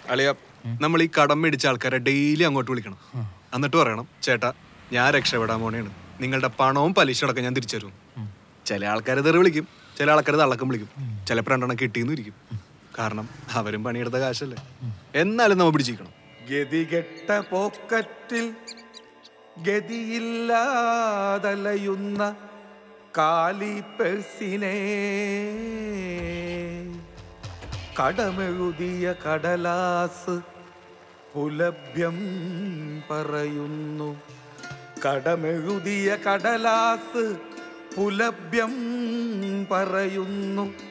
അളിയ നമ്മൾ ഈ കടം മേടിച്ച ആൾക്കാരെ ഡെയിലി അങ്ങോട്ട് വിളിക്കണം എന്നിട്ട് പറയണം ചേട്ടാ ഞാൻ രക്ഷപ്പെടാൻ പോണേണ് നിങ്ങളുടെ പണവും പലിശ അടക്കം ഞാൻ തിരിച്ചു തരും ചില ആൾക്കാർ തെറി വിളിക്കും ചില ആൾക്കാർ തള്ളക്കം വിളിക്കും ചിലപ്പോൾ രണ്ടെണ്ണം കിട്ടിയെന്ന് ഇരിക്കും കാരണം അവരും പണിയെടുത്ത കാശല്ലേ എന്നാലും നമ്മ പിടിച്ചിരിക്കണം ഗതികെട്ട പോക്കറ്റിൽ ഗതിയില്ലാതലയുന്ന കാലി പെഴ്സിനെ കടമെഴുതിയ കടലാസ് പുലഭ്യം പറയുന്നു കടമെഴുതിയ കടലാസ് പുലഭ്യം പറയുന്നു